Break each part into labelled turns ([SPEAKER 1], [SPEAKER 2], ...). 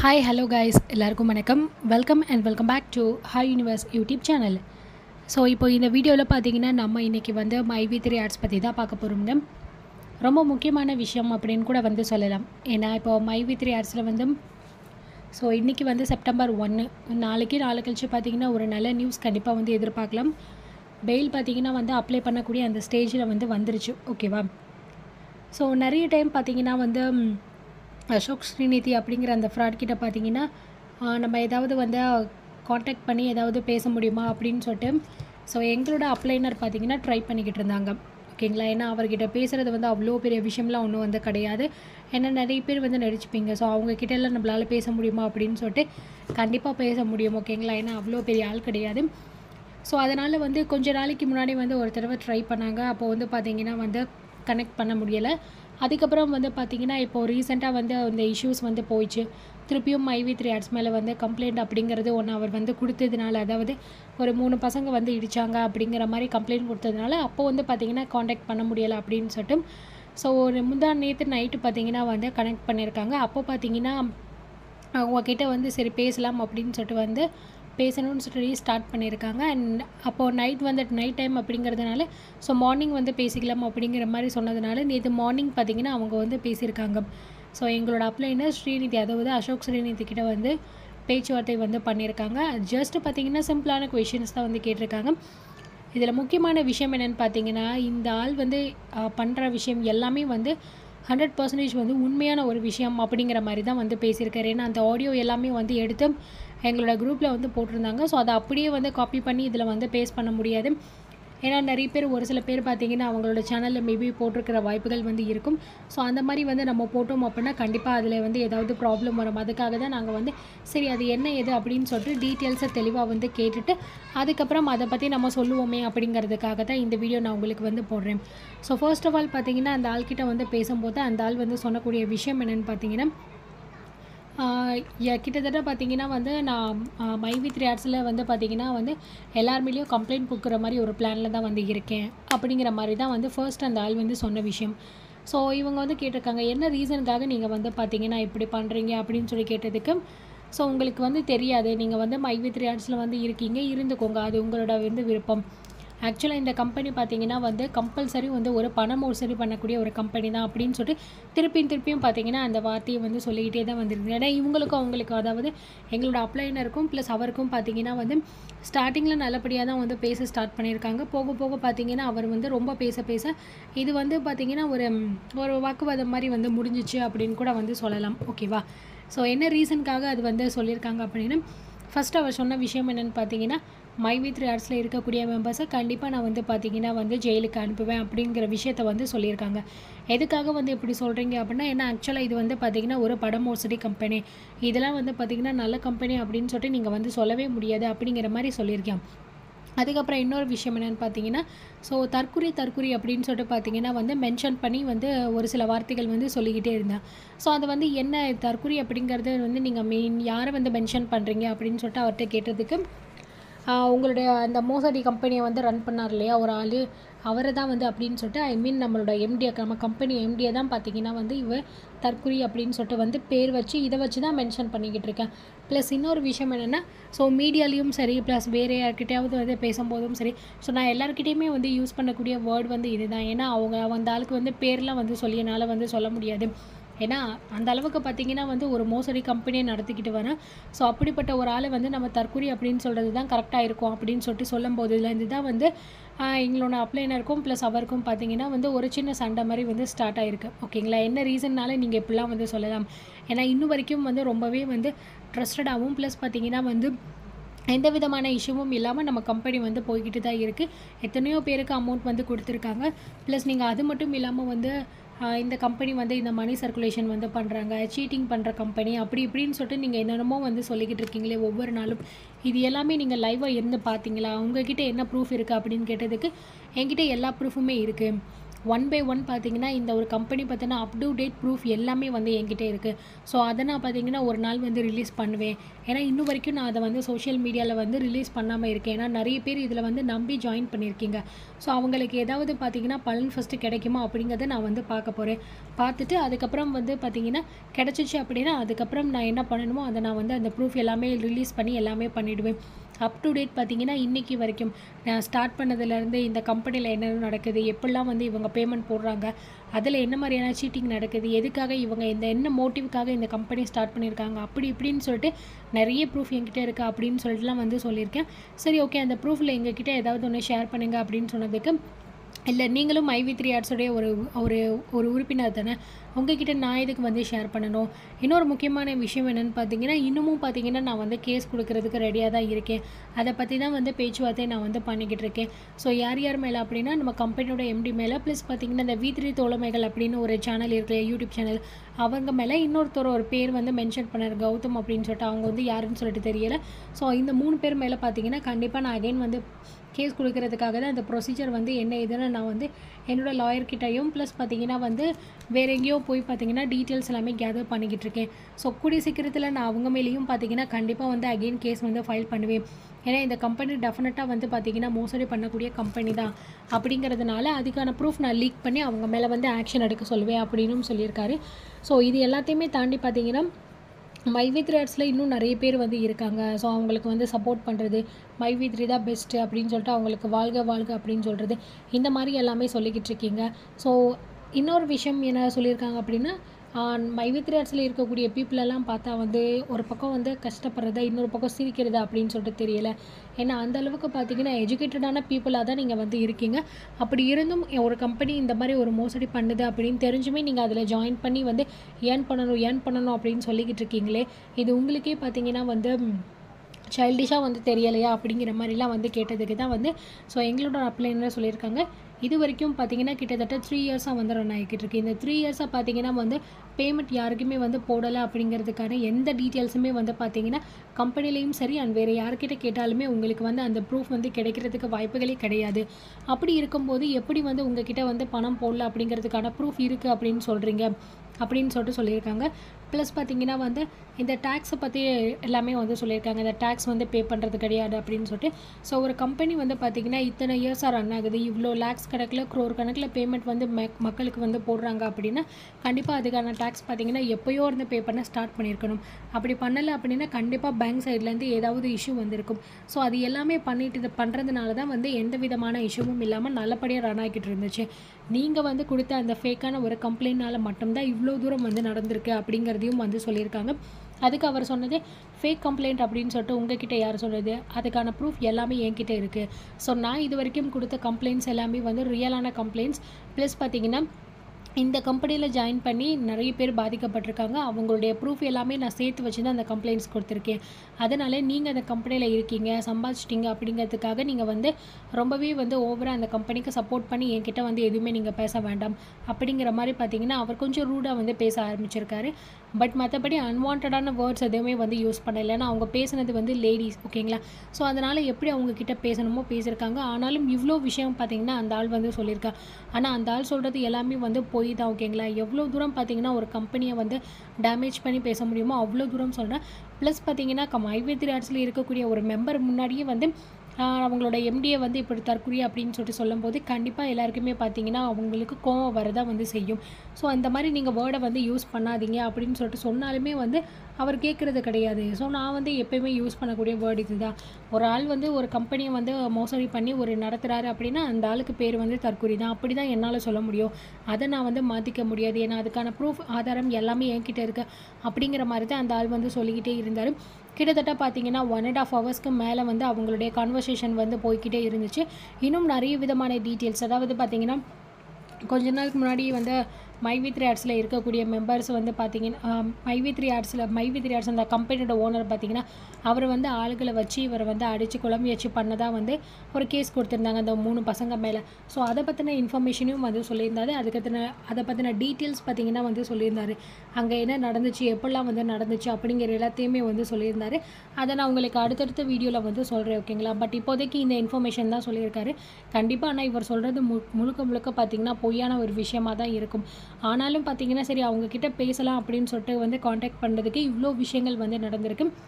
[SPEAKER 1] hi hello guys எல்லாருக்கும் வணக்கம் welcome and welcome back to hi universe YouTube channel so இப்போ இந்த வீடியோவில் பார்த்தீங்கன்னா நம்ம இன்றைக்கி வந்து மைவி த்ரீ ஆர்ட்ஸ் பற்றி தான் பார்க்க போகிறோம் ரொம்ப முக்கியமான விஷயம் அப்படின்னு கூட வந்து சொல்லலாம் ஏன்னா இப்போ மைவி த்ரீ ஆர்ட்ஸில் வந்து ஸோ இன்றைக்கி வந்து செப்டம்பர் ஒன்று நாளைக்கு நாளை கழிச்சு பார்த்தீங்கன்னா ஒரு நல்ல நியூஸ் கண்டிப்பாக வந்து எதிர்பார்க்கலாம் பெயில் பார்த்தீங்கன்னா வந்து அப்ளை பண்ணக்கூடிய அந்த ஸ்டேஜில் வந்து வந்துருச்சு ஓகேவா ஸோ நிறைய டைம் பார்த்தீங்கன்னா வந்து ம், அசோக் ஸ்ரீநிதி அப்படிங்கிற அந்த ஃப்ராட் கிட்ட பார்த்தீங்கன்னா ஆ, நம்ம ஏதாவது வந்து காண்டாக்ட் பண்ணி ஏதாவது பேச முடியுமா அப்படின்னு சொல்லிட்டு ஸோ எங்களோட அப்ளைனர் பார்த்தீங்கன்னா ட்ரை பண்ணிக்கிட்டு இருந்தாங்க ஓகேங்களா ஏன்னா அவர்கிட்ட பேசுகிறது வந்து அவ்வளோ பெரிய விஷயம்லாம் ஒன்றும் வந்து கிடையாது ஏன்னா நிறைய பேர் வந்து நடிச்சுப்பீங்க ஸோ அவங்கக்கிட்ட எல்லாம் நம்மளால் பேச முடியுமா அப்படின்னு சொல்லிட்டு கண்டிப்பாக பேச முடியும் ஓகேங்களா ஏன்னா அவ்வளோ பெரிய ஆள் கிடையாது ஸோ அதனால் வந்து கொஞ்ச நாளைக்கு முன்னாடி வந்து ஒரு தடவை ட்ரை பண்ணாங்க அப்போ வந்து பார்த்தீங்கன்னா வந்து கனெக்ட் பண்ண முடியலை அதுக்கப்புறம் வந்து பார்த்தீங்கன்னா இப்போது ரீசெண்டாக வந்து அந்த இஷ்யூஸ் வந்து போயிடுச்சு திருப்பியும் ஐவி த்ரீ ஆர்ட்ஸ் மேலே வந்து கம்ப்ளைண்ட் அப்படிங்கிறது ஒன்று அவர் வந்து கொடுத்ததுனால அதாவது ஒரு மூணு பசங்க வந்து இடிச்சாங்க அப்படிங்கிற மாதிரி கம்ப்ளைண்ட் கொடுத்ததுனால அப்போ வந்து பார்த்தீங்கன்னா காண்டாக்ட் பண்ண முடியலை அப்படின்னு சொல்லிட்டு ஸோ ஒரு முந்தா நேற்று நைட்டு பார்த்தீங்கன்னா வந்து கனெக்ட் பண்ணியிருக்காங்க அப்போ பார்த்தீங்கன்னா அவங்கக்கிட்ட வந்து சரி பேசலாம் அப்படின்னு சொல்லிட்டு வந்து பேசணும்னு சொல்லி ஸ்டார்ட் பண்ணியிருக்காங்க அண்ட் அப்போது நைட் வந்து நைட் டைம் அப்படிங்கிறதுனால ஸோ மார்னிங் வந்து பேசிக்கலாம் அப்படிங்கிற மாதிரி சொன்னதுனால நேற்று மார்னிங் பார்த்தீங்கன்னா அவங்க வந்து பேசியிருக்காங்க ஸோ எங்களோட அப்ளைனர் ஸ்ரீநிதி அதாவது அசோக் ஸ்ரீநிதி கிட்ட வந்து பேச்சுவார்த்தை வந்து பண்ணியிருக்காங்க ஜஸ்ட் பார்த்தீங்கன்னா சிம்பிளான கொஷின்ஸ் தான் வந்து கேட்டிருக்காங்க இதில் முக்கியமான விஷயம் என்னென்னு பார்த்தீங்கன்னா இந்த ஆள் வந்து பண்ணுற விஷயம் எல்லாமே வந்து ஹண்ட்ரட் பர்சன்டேஜ் வந்து உண்மையான ஒரு விஷயம் அப்படிங்கிற மாதிரி தான் வந்து பேசியிருக்காரு ஏன்னா அந்த ஆடியோ எல்லாமே வந்து எடுத்து எங்களோட குரூப்பில் வந்து போட்டிருந்தாங்க ஸோ அதை அப்படியே வந்து காப்பி பண்ணி இதில் வந்து பேஸ் பண்ண முடியாது ஏன்னா நிறைய பேர் ஒரு சில பேர் பார்த்தீங்கன்னா அவங்களோட சேனலில் மேபி போட்டிருக்கிற வாய்ப்புகள் வந்து இருக்கும் ஸோ அந்த மாதிரி வந்து நம்ம போட்டோம் அப்படின்னா கண்டிப்பாக அதில் வந்து ஏதாவது ப்ராப்ளம் வரும் அதுக்காக தான் நாங்கள் வந்து சரி அது என்ன எது அப்படின்னு சொல்லிட்டு டீட்டெயில்ஸை தெளிவாக வந்து கேட்டுட்டு அதுக்கப்புறம் அதை பற்றி நம்ம சொல்லுவோமே அப்படிங்கிறதுக்காக தான் இந்த வீடியோ நான் உங்களுக்கு வந்து போடுறேன் ஸோ ஃபர்ஸ்ட் ஆஃப் ஆல் பார்த்தீங்கன்னா அந்த ஆள்கிட்ட வந்து பேசும்போது அந்த ஆள் வந்து சொல்லக்கூடிய விஷயம் என்னென்னு பார்த்தீங்கன்னா ஆஹ் ய- கிட்டத்தட்ட பார்த்தீங்கன்னா வந்து நான் மைவி த்ரீ ஆர்ட்ஸில் வந்து பார்த்தீங்கன்னா வந்து எல்லாருமேலேயும் கம்ப்ளைண்ட் கொடுக்குற மாதிரி ஒரு பிளானில் தான் வந்து இருக்கேன் அப்படிங்கிற மாதிரி தான் வந்து ஃபர்ஸ்ட் அந்த ஆள் வந்து சொன்ன விஷயம் ஸோ இவங்க வந்து கேட்டிருக்காங்க என்ன ரீசனுக்காக நீங்கள் வந்து பார்த்தீங்கன்னா இப்படி பண்ணுறீங்க அப்படின்னு சொல்லி கேட்டதுக்கு ஸோ உங்களுக்கு வந்து தெரியாது நீங்கள் வந்து மைவி த்ரீ ஆர்ட்ஸில் வந்து இருக்கீங்க இருந்துக்கோங்க அது உங்களோட வந்து விருப்பம் ஆக்சுவலாக இந்த கம்பெனி பார்த்தீங்கன்னா வந்து கம்பல்சரி வந்து ஒரு பண மோசடி பண்ணக்கூடிய ஒரு கம்பெனி தான் அப்படின்னு சொல்லிட்டு திருப்பியும் திருப்பியும் பார்த்தீங்கன்னா அந்த வார்த்தையை வந்து சொல்லிக்கிட்டே தான் வந்துருக்கு ஏன்னா இவங்களுக்கும் அவங்களுக்கும் அதாவது எங்களோட அப்ளைனருக்கும் ப்ளஸ் அவருக்கும் பார்த்தீங்கன்னா வந்து ஸ்டார்டிங்கில் நல்லபடியாக தான் வந்து பேச ஸ்டார்ட் பண்ணியிருக்காங்க போக போக பார்த்தீங்கன்னா அவர் வந்து ரொம்ப பேச பேச இது வந்து பார்த்தீங்கன்னா ஒரு ம், ஒரு வாக்குவாதம் மாதிரி வந்து முடிஞ்சிச்சு அப்படின்னு கூட வந்து சொல்லலாம் ஓகேவா ஸோ என்ன ரீசனுக்காக அது வந்து சொல்லியிருக்காங்க அப்படின்னு ஃபர்ஸ்ட் அவர் சொன்ன விஷயம் என்னென்னு பார்த்தீங்கன்னா மை வி த்ரீ ஆர்ட்ஸில் இருக்கக்கூடிய மெம்பர்ஸை கண்டிப்பாக நான் வந்து பார்த்தீங்கன்னா வந்து ஜெயிலுக்கு அனுப்புவேன் அப்படிங்கிற விஷயத்த வந்து சொல்லியிருக்காங்க எதுக்காக வந்து இப்படி சொல்கிறீங்க அப்படின்னா ஏன்னா ஆக்சுவலாக இது வந்து பார்த்தீங்கன்னா ஒரு பட மோசடி கம்பெனி இதெல்லாம் வந்து பார்த்தீங்கன்னா நல்ல கம்பெனி அப்படின்னு சொல்லிட்டு நீங்கள் வந்து சொல்லவே முடியாது அப்படிங்கிற மாதிரி சொல்லியிருக்கேன் அதுக்கப்புறம் இன்னொரு விஷயம் என்னென்னு பார்த்தீங்கன்னா ஸோ தற்குறி தற்குறி அப்படின்னு சொல்லிட்டு பார்த்தீங்கன்னா வந்து மென்ஷன் பண்ணி வந்து ஒரு சில வார்த்தைகள் வந்து சொல்லிக்கிட்டே இருந்தேன் ஸோ அது வந்து என்ன தற்குறி அப்படிங்கிறது வந்து நீங்கள் மெயின் யாரை வந்து மென்ஷன் பண்ணுறீங்க அப்படின்னு சொல்லிட்டு அவர்கிட்ட கேட்டதுக்கு ஆஹ் உங்களுடைய அந்த மோசடி கம்பெனியை வந்து ரன் பண்ணார் இல்லையா ஒரு ஆள் அவரை தான் வந்து அப்படின்னு சொல்லிட்டு ஐ மீன் நம்மளோட எம்டியை நம்ம கம்பெனி எம்டியை தான் பார்த்தீங்கன்னா வந்து இவ தற்குறி அப்படின்னு சொல்லிட்டு வந்து பேர் வச்சு இதை வச்சு தான் மென்ஷன் பண்ணிக்கிட்டு இருக்கேன் ப்ளஸ் இன்னொரு விஷயம் என்னென்னா ஸோ மீடியாலேயும் சரி ப்ளஸ் வேறு யார்கிட்டயாவது வந்து பேசும்போதும் சரி ஸோ நான் எல்லாருக்கிட்டேயுமே வந்து யூஸ் பண்ணக்கூடிய வேர்ட் வந்து இதுதான் ஏன்னா அவங்க அந்த ஆளுக்கு வந்து பேர்லாம் வந்து சொல்லி என்னால் வந்து சொல்ல முடியாது ஏன்னா அந்த அளவுக்கு பார்த்தீங்கன்னா வந்து ஒரு மோசடி கம்பெனியை நடத்திக்கிட்டு வரேன் ஸோ அப்படிப்பட்ட ஒரு ஆளை வந்து நம்ம தற்குறி அப்படின்னு சொல்கிறது தான் கரெக்டாக இருக்கும் அப்படின்னு சொல்லிட்டு சொல்லும்போது இதுலேருந்து தான் வந்து ஆஹ், எங்களோட அப்ளைனருக்கும் ப்ளஸ் அவருக்கும் பார்த்தீங்கன்னா வந்து ஒரு சின்ன சண்டை மாதிரி வந்து ஸ்டார்ட் ஆயிருக்கு ஓகேங்களா என்ன ரீசன்னால நீங்கள் இப்படிலாம் வந்து சொல்லலாம் ஏன்னா இன்னும் வரைக்கும் வந்து ரொம்பவே வந்து ட்ரஸ்டடாகவும் ப்ளஸ் பார்த்தீங்கன்னா வந்து எந்த விதமான இஷ்யூவும் இல்லாமல் நம்ம கம்பெனி வந்து போய்கிட்டு தான் இருக்குது எத்தனையோ பேருக்கு அமௌண்ட் வந்து கொடுத்துருக்காங்க ப்ளஸ் நீங்கள் அது மட்டும் இல்லாமல் வந்து ஆஹ், இந்த கம்பெனி வந்து இந்த மணி சர்க்குலேஷன் வந்து பண்ணுறாங்க சீட்டிங் பண்ணுற கம்பெனி அப்படி இப்படின்னு சொல்லிட்டு நீங்கள் என்னென்னமோ வந்து சொல்லிக்கிட்டு இருக்கீங்களே ஒவ்வொரு நாளும் இது எல்லாமே நீங்கள் லைவாக இருந்து பார்த்தீங்களா உங்ககிட்ட என்ன ப்ரூஃப் இருக்குது அப்படின்னு கேட்டதுக்கு என்கிட்ட எல்லா ப்ரூஃபுமே இருக்குது ஒன் பை ஒன் பார்த்தீங்கன்னா இந்த ஒரு கம்பெனி பார்த்தீங்கன்னா அப் டு டேட் ப்ரூஃப் எல்லாமே வந்து என்கிட்ட இருக்குது ஸோ அதை நான் பார்த்தீங்கன்னா ஒரு நாள் வந்து ரிலீஸ் பண்ணுவேன் ஏன்னா இன்னும் வரைக்கும் நான் அதை வந்து சோஷியல் மீடியாவில் வந்து ரிலீஸ் பண்ணாமல் இருக்கேன் ஏன்னா நிறைய பேர் இதில் வந்து நம்பி ஜாயின் பண்ணியிருக்கீங்க ஸோ அவங்களுக்கு ஏதாவது பார்த்தீங்கன்னா பலன் ஃபஸ்ட்டு கிடைக்குமா அப்படிங்கிறத நான் வந்து பார்க்க போகிறேன் பார்த்துட்டு அதுக்கப்புறம் வந்து பார்த்தீங்கன்னா கிடச்சிச்சு அப்படின்னா அதுக்கப்புறம் நான் என்ன பண்ணணுமோ அதை நான் வந்து அந்த ப்ரூஃப் எல்லாமே ரிலீஸ் பண்ணி எல்லாமே பண்ணிவிடுவேன் அப் டு டேட் பார்த்தீங்கன்னா இன்றைக்கி வரைக்கும் நான் ஸ்டார்ட் பண்ணதுலேருந்து இந்த கம்பெனியில் என்னென்ன நடக்குது எப்படிலாம் வந்து இவங்க பேமெண்ட் போடுறாங்க அதில் என்ன மாதிரியான சீட்டிங் நடக்குது எதுக்காக இவங்க இந்த என்ன மோட்டிவ்க்காக இந்த கம்பெனி ஸ்டார்ட் பண்ணியிருக்காங்க அப்படி இப்படின்னு சொல்லிட்டு நிறைய ப்ரூஃப் என்கிட்ட இருக்குது அப்படின்னு சொல்லிட்டுலாம் வந்து சொல்லியிருக்கேன் சரி ஓகே அந்த ப்ரூஃபில் எங்ககிட்ட ஏதாவது ஒன்று ஷேர் பண்ணுங்க அப்படின்னு சொன்னதுக்கு இல்லை நீங்களும் ஐவி த்ரீ ஆர்ட்ஸோடைய ஒரு ஒரு ஒரு உறுப்பினர் தானே உங்ககிட்ட நான் இதுக்கு வந்து ஷேர் பண்ணணும் இன்னொரு முக்கியமான விஷயம் என்னென்னு பார்த்தீங்கன்னா இன்னமும் பார்த்தீங்கன்னா நான் வந்து கேஸ் கொடுக்கறதுக்கு ரெடியாக தான் இருக்கேன் அதை பற்றி தான் வந்து பேச்சுவார்த்தை நான் வந்து பண்ணிக்கிட்டு இருக்கேன் ஸோ யார் யார் மேலே அப்படின்னா நம்ம கம்பெனியோட எம்டி மேலே ப்ளஸ் பார்த்தீங்கன்னா இந்த வி த்ரீ தோழமைகள் அப்படின்னு ஒரு சேனல் இருக்கு யூடியூப் சேனல் அவங்க மேலே இன்னொருத்தர் ஒரு பேர் வந்து மென்ஷன் பண்ணார் கௌதம் அப்படின்னு சொல்லிட்டு அவங்க வந்து யாருன்னு சொல்லிட்டு தெரியல ஸோ இந்த மூணு பேர் மேலே பார்த்தீங்கன்னா கண்டிப்பாக நான் அகைன் வந்து கேஸ் கொடுக்கறதுக்காக தான் இந்த ப்ரொசீஜர் வந்து என்ன இதுன்னு நான் வந்து என்னோடய லாயர்கிட்டையும் ப்ளஸ் பார்த்தீங்கன்னா வந்து வேற எங்கேயோ போய் பார்த்தீங்கன்னா டீட்டெயில்ஸ் எல்லாமே கேதர் பண்ணிக்கிட்டு இருக்கேன் ஸோ கூடிய சீக்கிரத்தில் நான் அவங்க மேலேயும் பார்த்தீங்கன்னா கண்டிப்பாக வந்து அகெயின் கேஸ் வந்து ஃபைல் பண்ணுவேன் ஏன்னா இந்த கம்பெனி டெஃபினட்டாக வந்து பார்த்தீங்கன்னா மோசடி பண்ணக்கூடிய கம்பெனி தான் அப்படிங்கிறதுனால அதுக்கான ப்ரூஃப் நான் லீக் பண்ணி அவங்க மேலே வந்து ஆக்ஷன் எடுக்க சொல்லுவேன் அப்படின்னும் சொல்லியிருக்காரு ஸோ இது எல்லாத்தையுமே தாண்டி பார்த்தீங்கன்னா மைவி த்ரேட்ஸில் இன்னும் நிறைய பேர் வந்து இருக்காங்க ஸோ அவங்களுக்கு வந்து சப்போர்ட் பண்ணுறது மைவி த்ரீ தான் பெஸ்ட்டு அப்படின்னு சொல்லிட்டு அவங்களுக்கு வாழ்க வாழ்க அப்படின்னு சொல்கிறது இந்த மாதிரி எல்லாமே சொல்லிக்கிட்டு இருக்கீங்க ஸோ இன்னொரு விஷயம் என்ன சொல்லியிருக்காங்க அப்படின்னா மைவி த்ரேட்ஸில் இருக்கக்கூடிய people எல்லாம் பார்த்தா வந்து ஒரு பக்கம் வந்து கஷ்டப்படுறதா இன்னொரு பக்கம் சிரிக்கிறதா அப்படின்னு சொல்லிட்டு தெரியல ஏன்னா அந்த அளவுக்கு பார்த்தீங்கன்னா எஜுகேட்டடான பீப்புளாக தான் நீங்கள் வந்து இருக்கீங்க அப்படி இருந்தும் ஒரு கம்பெனி இந்த மாதிரி ஒரு மோசடி பண்ணுது அப்படின்னு தெரிஞ்சுமே நீங்கள் அதில் ஜாயின் பண்ணி வந்து ஏர்ன் பண்ணணும் ஏர்ன் பண்ணணும் அப்படின்னு சொல்லிக்கிட்டு இருக்கீங்களே இது உங்களுக்கே பார்த்தீங்கன்னா வந்து சைல்டிஷாக வந்து தெரியலையா அப்படிங்கிற மாதிரிலாம் வந்து கேட்டதுக்கு தான் வந்து ஸோ எங்களோட அப்ளைனர் சொல்லியிருக்காங்க இது வரைக்கும் பார்த்தீங்கன்னா கிட்டத்தட்ட த்ரீ இயர்ஸாக வந்து ரன் ஆகிக்கிட்டு இருக்கு இந்த த்ரீ இயர்ஸாக பார்த்தீங்கன்னா வந்து பேமெண்ட் யாருக்குமே வந்து போடலை அப்படிங்கிறதுக்கான எந்த டீட்டெயில்ஸுமே வந்து பார்த்தீங்கன்னா கம்பெனிலையும் சரி அண்ட் வேறு யார்கிட்ட கேட்டாலுமே உங்களுக்கு வந்து அந்த ப்ரூஃப் வந்து கிடைக்கிறதுக்கு வாய்ப்புகளே கிடையாது அப்படி இருக்கும்போது எப்படி வந்து உங்ககிட்ட வந்து பணம் போடல அப்படிங்கிறதுக்கான ப்ரூஃப் இருக்குது அப்படின்னு சொல்கிறீங்க அப்படின்னு சொல்லிட்டு சொல்லியிருக்காங்க ப்ளஸ் பார்த்தீங்கன்னா வந்து இந்த டேக்ஸை பற்றி எல்லாமே வந்து சொல்லியிருக்காங்க இந்த டேக்ஸ் வந்து பே பண்ணுறது கிடையாது அப்படின்னு சொல்லிட்டு ஸோ ஒரு கம்பெனி வந்து பார்த்திங்கன்னா இத்தனை இயர்ஸாக ரன் ஆகுது இவ்வளோ லேக்ஸ் கணக்கில் க்ரோர் கணக்கில் பேமெண்ட் வந்து மெ- மக்களுக்கு வந்து போடுறாங்க அப்படின்னா கண்டிப்பாக அதுக்கான டேக்ஸ் பார்த்தீங்கன்னா எப்போயோ இருந்து பே பண்ண ஸ்டார்ட் பண்ணியிருக்கணும் அப்படி பண்ணலை அப்படின்னா கண்டிப்பாக பேங்க் சைட்லேருந்து ஏதாவது இஷ்யூ வந்திருக்கும் ஸோ அது எல்லாமே பண்ணிட்டு இது பண்ணுறதுனால தான் வந்து எந்த விதமான இஷ்யூவும் இல்லாமல் நல்லபடியாக ரன் ஆகிட்டு இருந்துச்சு நீங்கள் வந்து கொடுத்த அந்த ஃபேக்கான ஒரு கம்ப்ளைண்ட்னால மட்டும்தான் இவ்வளோ தூரம் வந்து நடந்திருக்கு அப்படிங்கிறதையும் வந்து சொல்லியிருக்காங்க அதுக்கு அவர் சொன்னது ஃபேக் கம்ப்ளைண்ட் அப்படின்னு சொல்லிட்டு உங்ககிட்ட யார் சொன்னது அதுக்கான ப்ரூஃப் எல்லாமே என்கிட்ட இருக்குது ஸோ நான் இது வரைக்கும் கொடுத்த கம்ப்ளைண்ட்ஸ் எல்லாமே வந்து ரியலான கம்ப்ளைண்ட்ஸ் ப்ளஸ் பார்த்தீங்கன்னா இந்த கம்பெனியில் ஜாயின் பண்ணி நிறைய பேர் பாதிக்கப்பட்டிருக்காங்க அவங்களுடைய ப்ரூஃப் எல்லாமே நான் சேர்த்து வச்சு தான் அந்த கம்ப்ளைண்ட்ஸ் கொடுத்துருக்கேன் அதனால நீங்கள் அந்த கம்பெனியில் இருக்கீங்க சம்பாதிச்சிட்டீங்க அப்படிங்கிறதுக்காக நீங்கள் வந்து ரொம்பவே வந்து ஓவராக அந்த கம்பெனிக்கு சப்போர்ட் பண்ணி என்கிட்ட வந்து எதுவுமே நீங்கள் பேச வேண்டாம் அப்படிங்கிற மாதிரி பார்த்தீங்கன்னா அவர் கொஞ்சம் ரூடாக வந்து பேச ஆரம்பிச்சிருக்காரு பட் மற்றபடி அன்வான்டான வேர்ட்ஸ் எதுவுமே வந்து யூஸ் பண்ணல ஏன்னா அவங்க பேசுனது வந்து லேடிஸ் ஓகேங்களா ஸோ அதனால் எப்படி அவங்க கிட்ட பேசணுமோ பேசியிருக்காங்க ஆனாலும் இவ்வளோ விஷயம் பார்த்தீங்கன்னா அந்த ஆள் வந்து சொல்லியிருக்கா ஆனால் அந்த ஆள் சொல்கிறது எல்லாமே வந்து பொய் தான் ஓகேங்களா எவ்வளோ தூரம் பார்த்தீங்கன்னா ஒரு கம்பெனியை வந்து டேமேஜ் பண்ணி பேச முடியுமோ அவ்வளோ தூரம் சொல்கிறேன் ப்ளஸ் பார்த்தீங்கன்னா மைவேத்திரி ஆர்ட்ஸில் இருக்கக்கூடிய ஒரு மெம்பர் முன்னாடியே வந்து ஆஹ் அவங்களோட எம்டியை வந்து இப்படி தற்குறி அப்படின்னு சொல்லிட்டு சொல்லும்போது கண்டிப்பாக எல்லாருக்குமே பார்த்தீங்கன்னா அவங்களுக்கு கோவம் வரதா வந்து செய்யும் ஸோ அந்த மாதிரி நீங்கள் வேர்டை வந்து யூஸ் பண்ணாதீங்க அப்படின்னு சொல்லிட்டு சொன்னாலுமே வந்து அவர் கேட்குறது கிடையாது ஸோ நான் வந்து எப்பயுமே யூஸ் பண்ணக்கூடிய வேர்டு இதுதான் ஒரு ஆள் வந்து ஒரு கம்பெனியை வந்து மோசடி பண்ணி ஒரு நடத்துகிறாரு அப்படின்னா அந்த ஆளுக்கு பேர் வந்து தற்குறி தான் அப்படி தான் என்னால் சொல்ல முடியும் அதை நான் வந்து மாற்றிக்க முடியாது ஏன்னா அதுக்கான ப்ரூஃப் ஆதாரம் எல்லாமே என்கிட்ட இருக்கு அப்படிங்கிற மாதிரி தான் அந்த ஆள் வந்து சொல்லிக்கிட்டே இருந்தார் கிட்டத்தட்ட பார்த்தீங்கன்னா ஒன் அண்ட் ஆஃப் ஹவர்ஸ்க்கு மேலே வந்து அவங்களுடைய கான்வர்சேஷன் வந்து போய்க்கிட்டே இருந்துச்சு இன்னும் நிறைய விதமான டீட்டெயில்ஸ் அதாவது பார்த்தீங்கன்னா கொஞ்ச நாளுக்கு முன்னாடி வந்து மைவி த்ரீ ஆர்ட்ஸில் இருக்கக்கூடிய மெம்பர்ஸ் வந்து பார்த்தீங்கன்னா மைவி த்ரீ ஆர்ட்ஸில் மைவி த்ரீ ஆர்ட்ஸ் அந்த கம்பெனியோட ஓனர் பார்த்தீங்கன்னா அவர் வந்து ஆளுகளை வச்சு இவரை வந்து அடித்து குழம்பு வச்சு பண்ணதாக வந்து ஒரு கேஸ் கொடுத்துருந்தாங்க அந்த மூணு பசங்க மேலே ஸோ அதை பற்றின இன்ஃபர்மேஷனையும் வந்து சொல்லியிருந்தாரு அதுக்கு பற்றின அதை பற்றின டீட்டெயில்ஸ் பார்த்தீங்கன்னா வந்து சொல்லியிருந்தாரு அங்கே என்ன நடந்துச்சு எப்படிலாம் வந்து நடந்துச்சு அப்படிங்கிற எல்லாத்தையுமே வந்து சொல்லியிருந்தாரு அதை நான் உங்களுக்கு அடுத்தடுத்த வீடியோவில் வந்து சொல்கிறேன் ஓகேங்களா பட் இப்போதைக்கு இந்த இன்ஃபர்மேஷன் தான் சொல்லியிருக்காரு கண்டிப்பாக ஆனால் இவர் சொல்கிறது மு முழுக்க முழுக்க பார்த்தீங்கன்னா பொய்யான ஒரு விஷயமா தான் இருக்கும் ஆனாலும் பார்த்தீங்கன்னா சரி அவங்க கிட்ட பேசலாம் அப்படின்னு சொல்லிட்டு வந்து காண்டாக்ட் பண்ணுறதுக்கு இவ்வளோ விஷயங்கள் வந்து நடந்திருக்கு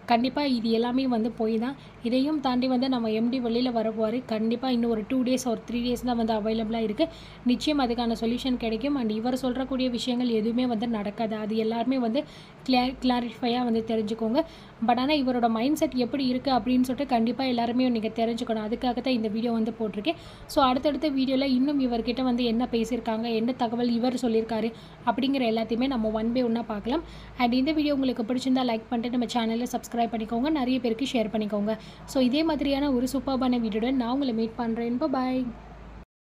[SPEAKER 1] கண்டிப்பாக இது எல்லாமே வந்து போய் தான் இதையும் தாண்டி வந்து நம்ம எம்டி வெளியில் வரப்போவார் கண்டிப்பாக இன்னும் ஒரு டூ டேஸ் ஒரு த்ரீ டேஸ் தான் வந்து அவைலபிளாக இருக்குது நிச்சயம் அதுக்கான சொல்யூஷன் கிடைக்கும் அண்ட் இவர் சொல்கிறக்கூடிய விஷயங்கள் எதுவுமே வந்து நடக்காது அது எல்லாருமே வந்து கிளியா கிளாரிஃபையாக வந்து தெரிஞ்சுக்கோங்க பட் ஆனால் இவரோட மைண்ட் செட் எப்படி இருக்குது அப்படின்னு சொல்லிட்டு கண்டிப்பாக எல்லாருமே நீங்கள் தெரிஞ்சுக்கணும் அதுக்காக தான் இந்த வீடியோ வந்து போட்டிருக்கேன் ஸோ அடுத்தடுத்த வீடியோவில் இன்னும் இவர்கிட்ட வந்து என்ன பேசியிருக்காங்க என்ன தகவல் இவர் சொல்லியிருக்காரு அப்படிங்கிற எல்லாத்தையுமே நம்ம ஒன் பை ஒன்னாக பார்க்கலாம் அண்ட் இந்த வீடியோ உங்களுக்கு பிடிச்சிருந்தா லைக் பண்ணிட்டு நம்ம சேனலில் சப்ஸ்கிரைப் பண்ணிக்கோங்க நிறைய பேருக்கு ஷேர் பண்ணிக்கோங்க ஸோ இதே மாதிரியான ஒரு சூப்பர்பான வீடியோட நான் உங்களை மீட் பண்ணுறேன் பாய்